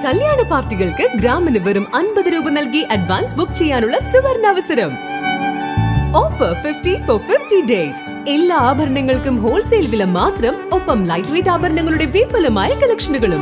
കല്യാണ പാർട്ടികൾക്ക് ഗ്രാമിന് വെറും അൻപത് രൂപ നൽകി അഡ്വാൻസ് ബുക്ക് ചെയ്യാനുള്ള സുവർണ അവസരം offer fifty four fifty days എല്ലാ ആഭരണങ്ങൾക്കും ഹോൾസെയിൽ വില മാത്രം ഒപ്പം ലൈറ്റ് വെയിറ്റ് ആഭരണങ്ങളുടെ വിപുലമായ കളക്ഷനുകളും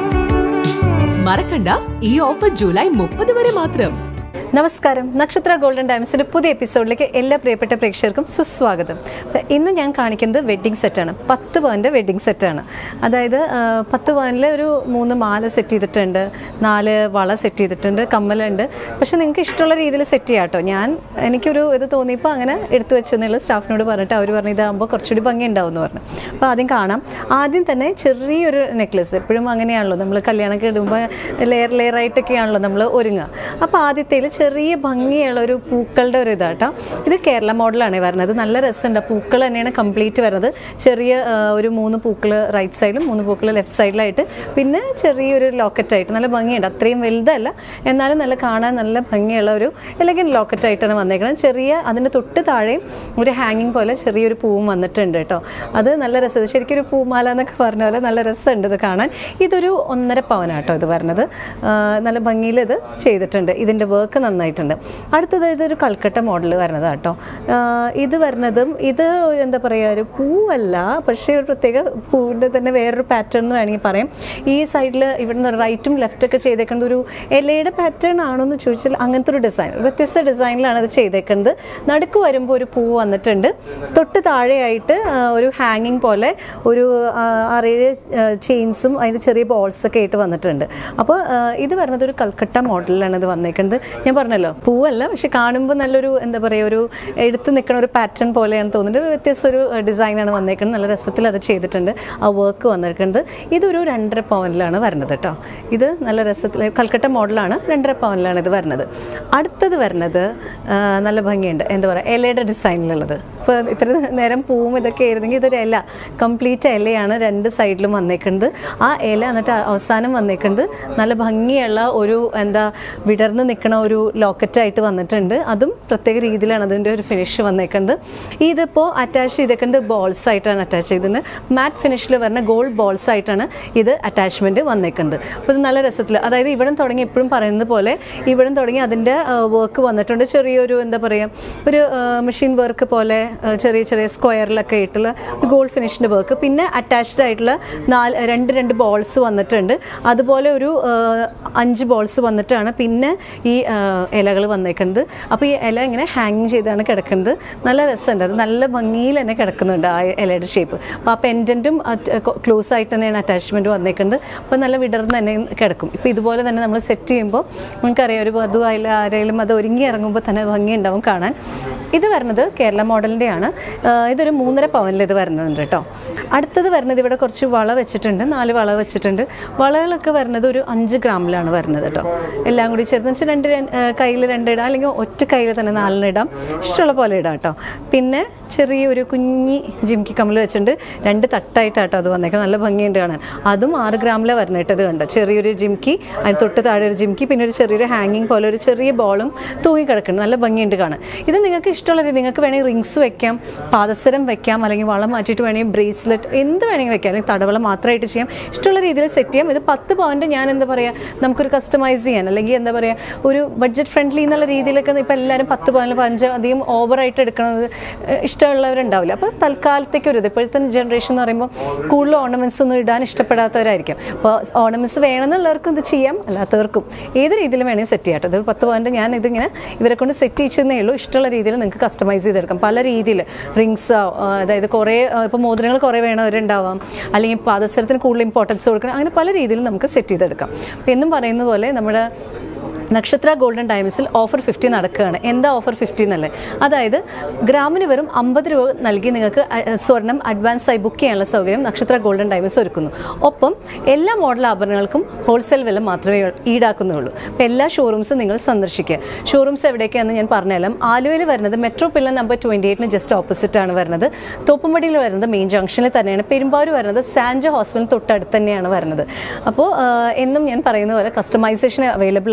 മറക്കണ്ട ഈ ഓഫർ ജൂലൈ മുപ്പത് വരെ മാത്രം നമസ്കാരം നക്ഷത്ര ഗോൾഡൻ ഡയമണ്ട്സിന്റെ പുതിയ എപ്പിസോഡിലേക്ക് എല്ലാ പ്രിയപ്പെട്ട പ്രേക്ഷകർക്കും സുസ്വാഗതം അപ്പൊ ഇന്ന് ഞാൻ കാണിക്കുന്നത് വെഡ്ഡിംഗ് സെറ്റാണ് പത്ത് പവൻ്റെ വെഡ്ഡിംഗ് സെറ്റാണ് അതായത് ആ, പത്ത് പവനിൽ ഒരു മൂന്ന് മാല സെറ്റ് ചെയ്തിട്ടുണ്ട് നാല് വള സെറ്റ് ചെയ്തിട്ടുണ്ട് കമ്മലുണ്ട് പക്ഷെ നിങ്ങൾക്ക് ഇഷ്ടമുള്ള രീതിയിൽ സെറ്റ് ചെയ്യാം കേട്ടോ ഞാൻ എനിക്കൊരു ഇത് തോന്നിയപ്പോൾ അങ്ങനെ എടുത്തു വെച്ചെന്നുള്ള സ്റ്റാഫിനോട് പറഞ്ഞിട്ട് അവർ പറഞ്ഞു ഇതാകുമ്പോൾ കുറച്ചുകൂടി ഭംഗി ഉണ്ടാവും എന്ന് പറഞ്ഞു അപ്പോൾ ആദ്യം കാണാം ആദ്യം തന്നെ ചെറിയൊരു നെക്ലസ് എപ്പോഴും അങ്ങനെയാണല്ലോ നമ്മൾ കല്യാണമൊക്കെ ഇടുമ്പോൾ ലെയർ ലെയർ ആയിട്ടൊക്കെയാണല്ലോ നമ്മൾ ഒരുങ്ങുക അപ്പോൾ ആദ്യത്തേൽ ചെറിയ ഭംഗിയുള്ള ഒരു പൂക്കളുടെ ഒരു ഇതാട്ടോ ഇത് കേരള മോഡലാണ് വരുന്നത് നല്ല രസമുണ്ട് ആ പൂക്കൾ തന്നെയാണ് കംപ്ലീറ്റ് വരുന്നത് ചെറിയ ആ, ഒരു മൂന്ന് പൂക്കൾ റൈറ്റ് സൈഡിലും മൂന്ന് പൂക്കൾ ലെഫ്റ്റ് സൈഡിലായിട്ട് പിന്നെ ചെറിയൊരു ലോക്കറ്റായിട്ട് നല്ല ഭംഗിയുണ്ട് അത്രയും വലുതല്ല എന്നാലും നല്ല കാണാൻ നല്ല ഭംഗിയുള്ള ഒരു എലഗൻ ലോക്കറ്റായിട്ടാണ് വന്നേക്കുന്നത് ചെറിയ അതിൻ്റെ തൊട്ട് താഴെയും ഒരു ഹാങ്ങിങ് പോലെ ചെറിയൊരു പൂവും വന്നിട്ടുണ്ട് കേട്ടോ അത് നല്ല രസം ശരിക്കും ഒരു പൂമാല എന്നൊക്കെ പറഞ്ഞ പോലെ നല്ല രസമുണ്ട് ഇത് കാണാൻ ഇതൊരു ഒന്നര പവനാട്ടോ ഇത് വരുന്നത് ആ, നല്ല ഭംഗിയിൽ ഇത് ചെയ്തിട്ടുണ്ട് ഇതിൻ്റെ വർക്ക് നന്നായിട്ടുണ്ട് അടുത്തത് ഇതൊരു കൽക്കട്ട മോഡൽ വരുന്നത് കേട്ടോ ആ, ഇത് വരുന്നതും ഇത് എന്താ പറയുക ഒരു പൂവല്ല പക്ഷേ ഒരു പ്രത്യേക പൂവിൻ്റെ തന്നെ വേറൊരു പാറ്റേൺ എന്ന് വേണമെങ്കിൽ പറയാം ഈ സൈഡിൽ ഇവിടുന്ന് റൈറ്റും ലെഫ്റ്റൊക്കെ ചെയ്തേക്കുന്നത് ഒരു ഇലയുടെ പാറ്റേൺ ആണോ എന്ന് ചോദിച്ചാൽ അങ്ങനത്തെ ഒരു ഡിസൈൻ വ്യത്യസ്ത ഡിസൈനിലാണ് അത് ചെയ്തേക്കുന്നത് നടുക്ക് വരുമ്പോൾ ഒരു പൂ വന്നിട്ടുണ്ട് തൊട്ട് താഴെയായിട്ട് ആ, ഒരു ഹാങ്ങിങ് പോലെ ഒരു ആ, ആറേഴ് ചെയിൻസും അതിന് ചെറിയ ബോൾസ് ഒക്കെ ആയിട്ട് വന്നിട്ടുണ്ട് അപ്പോൾ ആ, ഇത് വരുന്നത് ഒരു കൽക്കട്ട മോഡലിലാണ് ഇത് വന്നേക്കുന്നത് ഞാൻ പറഞ്ഞല്ലോ പൂവല്ല പക്ഷെ കാണുമ്പോൾ നല്ലൊരു എന്താ പറയുക ഒരു എടുത്ത് നിൽക്കുന്ന ഒരു പാറ്റേൺ പോലെയാണ് തോന്നുന്നത് ഒരു വ്യത്യസ്ത ഒരു ഡിസൈനാണ് വന്നേക്കുന്നത് നല്ല രസത്തിൽ അത് ചെയ്തിട്ടുണ്ട് ആ വർക്ക് വന്നിരിക്കുന്നത് ഇതൊരു രണ്ടര പവനിലാണ് വരുന്നത് കേട്ടോ ഇത് നല്ല രസത്തിൽ കൽക്കട്ട മോഡലാണ് രണ്ടര പവനിലാണ് ഇത് വരുന്നത് അടുത്തത് വരുന്നത് ആ, നല്ല ഭംഗിയുണ്ട് എന്താ പറയുക ഇലയുടെ ഡിസൈനിലുള്ളത് ഇപ്പോൾ ഇത്ര നേരം പൂവും ഇതൊക്കെ ആയിരുന്നെങ്കിൽ ഇതൊരു ഇല കംപ്ലീറ്റ് ഇലയാണ് രണ്ട് സൈഡിലും വന്നേക്കുന്നത് ആ ഇല എന്നിട്ട് അവസാനം വന്നേക്കുന്നത് നല്ല ഭംഗിയുള്ള ഒരു എന്താ വിടർന്ന് നിൽക്കുന്ന ഒരു ലോക്കറ്റായിട്ട് വന്നിട്ടുണ്ട് അതും പ്രത്യേക രീതിയിലാണ് അതിൻ്റെ ഒരു ഫിനിഷ് വന്നേക്കുന്നത് ഇതിപ്പോൾ അറ്റാച്ച് ചെയ്തേക്കുന്നത് ബോൾസ് ആയിട്ടാണ് അറ്റാച്ച് ചെയ്തത് മാറ്റ് ഫിനിഷിൽ വരുന്ന ഗോൾഡ് ബോൾസ് ആയിട്ടാണ് ഇത് അറ്റാച്ച്മെൻറ്റ് വന്നേക്കുന്നത് അപ്പോൾ ഇത് നല്ല രസത്തിൽ അതായത് ഇവിടെ തുടങ്ങി എപ്പോഴും പറയുന്നത് പോലെ ഇവിടെ തുടങ്ങി അതിൻ്റെ വർക്ക് വന്നിട്ടുണ്ട് ചെറിയൊരു എന്താ പറയുക ഒരു മെഷീൻ വർക്ക് പോലെ ആ, ചെറിയ ചെറിയ സ്ക്വയറിലൊക്കെ ആയിട്ടുള്ള ഗോൾഡ് ഫിനിഷിൻ്റെ വർക്ക് പിന്നെ അറ്റാച്ച്ഡ് ആയിട്ടുള്ള നാല് രണ്ട് രണ്ട് ബോൾസ് വന്നിട്ടുണ്ട് അതുപോലെ ഒരു ആ, അഞ്ച് ബോൾസ് വന്നിട്ടാണ് പിന്നെ ഈ ഇലകൾ വന്നേക്കുന്നത് അപ്പോൾ ഈ ഇല ഇങ്ങനെ ഹാങ്ങിങ് ചെയ്താണ് കിടക്കുന്നത് നല്ല രസമുണ്ട് അത് നല്ല ഭംഗിയിൽ തന്നെ കിടക്കുന്നുണ്ട് ആ ഇലയുടെ ഷേപ്പ് അപ്പോൾ ആ പെൻഡൻറ്റും ക്ലോസ് ആയിട്ട് തന്നെയാണ് അറ്റാച്ച്മെൻറ്റ് വന്നേക്കുന്നത് അപ്പോൾ നല്ല വിടർന്ന് തന്നെ കിടക്കും ഇപ്പോൾ ഇതുപോലെ തന്നെ നമ്മൾ സെറ്റ് ചെയ്യുമ്പോൾ നമുക്കറിയാം ഒരു വധു ആയാലും ആരെങ്കിലും അത് ഒരുങ്ങി ഇറങ്ങുമ്പോൾ തന്നെ ഭംഗി ഉണ്ടാവും കാണാൻ ഇത് വരുന്നത് കേരള മോഡലിൻ്റെയാണ് ഇതൊരു മൂന്നര പവനിൽ ഇത് വരുന്നുണ്ട് കേട്ടോ അടുത്തത് വരുന്നത് ഇവിടെ കുറച്ച് വള വെച്ചിട്ടുണ്ട് നാല് വള വെച്ചിട്ടുണ്ട് വളകളൊക്കെ വരുന്നത് ഒരു അഞ്ച് ഗ്രാമിലാണ് വരുന്നത് കേട്ടോ എല്ലാം കൂടി ചേർന്ന് വെച്ചാൽ രണ്ട് കയ്യിൽ രണ്ടിടാം അല്ലെങ്കിൽ ഒറ്റ കയ്യിൽ തന്നെ നാലിന് ഇടാം ഇഷ്ടമുള്ള പോലെ ഇടാം കേട്ടോ പിന്നെ ചെറിയൊരു കുഞ്ഞി ജിംക്കി കമ്മൽ വെച്ചിട്ടുണ്ട് രണ്ട് തട്ടായിട്ടാട്ടോ അത് വന്നേക്കുന്നത് നല്ല ഭംഗിയുണ്ട് കാണാൻ അതും ആറ് ഗ്രാമിലെ വരണേട്ടത് കണ്ടോ ചെറിയൊരു ജിംക്കി അതിന് തൊട്ട് താഴെ ഒരു ജിംക്കി പിന്നെ ഒരു ചെറിയൊരു ഹാങ്ങിങ് പോലെ ഒരു ചെറിയ ബോളും തൂങ്ങി കിടക്കുന്നുണ്ട് നല്ല ഭംഗിയുണ്ട് കാണാൻ ഇത് നിങ്ങൾക്ക് ഇഷ്ടമുള്ള രീതി നിങ്ങൾക്ക് വേണമെങ്കിൽ റിങ്സ് വെക്കാം പാദസരം വെക്കാം അല്ലെങ്കിൽ വളം മാറ്റിയിട്ട് വേണമെങ്കിൽ ബ്രേസ്ലെറ്റ് എന്ത് വേണമെങ്കിൽ വെക്കാം അല്ലെങ്കിൽ തടവള മാത്രമായിട്ട് ചെയ്യാം ഇഷ്ടമുള്ള രീതിയിൽ സെറ്റ് ചെയ്യാം ഇത് പത്ത് പവൻ്റെ ഞാൻ എന്താ പറയുക നമുക്കൊരു കസ്റ്റമൈസ് ചെയ്യാൻ അല്ലെങ്കിൽ എന്താ പറയുക ഒരു ബഡ്ജറ്റ് ഫ്രണ്ട്ലി എന്നുള്ള രീതിയിലൊക്കെ ഇപ്പോൾ എല്ലാവരും പത്ത് പവനിൽ പഞ്ച് അധികം ഓവറായിട്ട് എടുക്കുന്നത് ഏഹ്, ഇഷ്ടമുള്ളവരുണ്ടാവില്ല അപ്പോൾ തൽക്കാലത്തേക്ക് ഒരു ഇത് ഇപ്പോഴത്തെ ജനറേഷൻ എന്ന് പറയുമ്പോൾ കൂടുതൽ ഓർണമെൻറ്റ്സ് ഒന്നും ഇടാൻ ഇഷ്ടപ്പെടാത്തവരായിരിക്കും അപ്പോൾ ഓർണമെൻറ്റ്സ് വേണമെന്നുള്ളവർക്കും ഇത് ചെയ്യാം അല്ലാത്തവർക്കും ഏത് രീതിയിലും വേണമെങ്കിൽ സെറ്റ് ചെയ്യാം കേട്ടോ ഇത് പത്ത് പവൻ്റെ ഞാൻ ഇതിങ്ങനെ ഇവരെ കൊണ്ട് സെറ്റ് ചെയ്യിച്ചതേ ഉള്ളൂ ഇഷ്ടമുള്ള രീതിയിൽ നിങ്ങൾക്ക് കസ്റ്റമൈസ് ചെയ്തെടുക്കാം പല രീതിയിൽ റിങ്സ് അതായത് കുറേ ഇപ്പോൾ മോതിരങ്ങൾ കുറേ വേണവരുണ്ടാവാം അല്ലെങ്കിൽ പാദസരത്തിന് കൂടുതൽ ഇമ്പോർട്ടൻസ് കൊടുക്കണം അങ്ങനെ പല രീതിയിലും നമുക്ക് സെറ്റ് ചെയ്തെടുക്കാം അപ്പോൾ എന്നും പറയുന്ന പോലെ നമ്മുടെ നക്ഷത്ര ഗോൾഡൻ ഡയമണ്ട്സിൽ ഓഫർ ഫിഫ്റ്റി നടക്കുകയാണ് എന്താ ഓഫർ ഫിഫ്റ്റി എന്നല്ലേ അതായത് ഗ്രാമിന് വെറും അമ്പത് രൂപ നൽകി നിങ്ങൾക്ക് അ- സ്വർണം അഡ്വാൻസ് ആയി ബുക്ക് ചെയ്യാനുള്ള സൗകര്യം നക്ഷത്ര ഗോൾഡൻ ഡയമണ്ട്സ് ഒരുക്കുന്നു ഒപ്പം എല്ലാ മോഡൽ ആഭരണങ്ങൾക്കും ഹോൾസെയിൽ വില മാത്രമേ ഈടാക്കുന്നുള്ളൂ അപ്പോൾ എല്ലാ ഷോറൂംസും നിങ്ങൾ സന്ദർശിക്കുക ഷോറൂംസ് എവിടേക്കാണെന്ന് ഞാൻ പറഞ്ഞുതരാം ആലുവയിൽ വരുന്നത് മെട്രോ പില്ലർ നമ്പർ ട്വൻറ്റി എയ്റ്റിന് ജസ്റ്റ് ഓപ്പോസിറ്റ് ആണ് വരുന്നത് തോപ്പുംപടിയിൽ വരുന്നത് മെയിൻ ജംഗ്ഷനിൽ തന്നെയാണ് പെരുമ്പാവൂർ വരുന്നത് സാൻജോ ഹോസ്പിറ്റൽ തൊട്ടടുത്ത് തന്നെയാണ് വരുന്നത് അപ്പോൾ എന്നും ഞാൻ പറയുന്ന പോലെ കസ്റ്റമൈസേഷൻ അവൈലബിൾ ആണ് നമ്മുടെ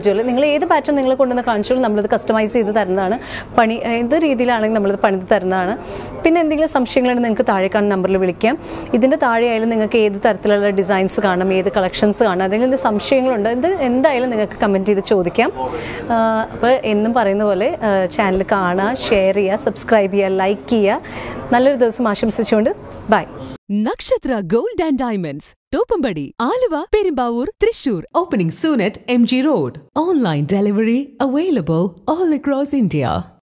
ജ്വല്ലറി നിങ്ങൾ ഏത് പാറ്റേൺ നിങ്ങൾ കൊണ്ടുവന്ന് കാണിച്ചോളൂ നമ്മളത് കസ്റ്റമൈസ് ചെയ്ത് തരുന്നതാണ് പണി ഏത് രീതിയിലാണെങ്കിൽ നമ്മളത് പണിത് തരുന്നതാണ് പിന്നെ എന്തെങ്കിലും സംശയങ്ങളുണ്ടെങ്കിൽ നിങ്ങൾക്ക് താഴെ കാണുന്ന നമ്പറിൽ വിളിക്കാം ഇതിൻ്റെ താഴെ ആയാലും നിങ്ങൾക്ക് ഏത് തരത്തിലുള്ള ഡിസൈൻസ് കാണാം ഏത് കളക്ഷൻസ് കാണാം അതിൽ എന്ത് സംശയങ്ങളുണ്ട് ഇത് എന്തായാലും നിങ്ങൾക്ക് കമൻറ്റ് ചെയ്ത് ചോദിക്കാം അപ്പോൾ എന്നും പറയുന്ന പോലെ ചാനൽ കാണുക ഷെയർ ചെയ്യുക സബ്സ്ക്രൈബ് ചെയ്യുക ലൈക്ക് ചെയ്യുക നല്ലൊരു ദിവസം ആശംസിച്ചുകൊണ്ട് bye Nakshatra gold and diamonds Thoppumpady Aluva Perumbavoor Thrissur opening soon at M G road online delivery available all across India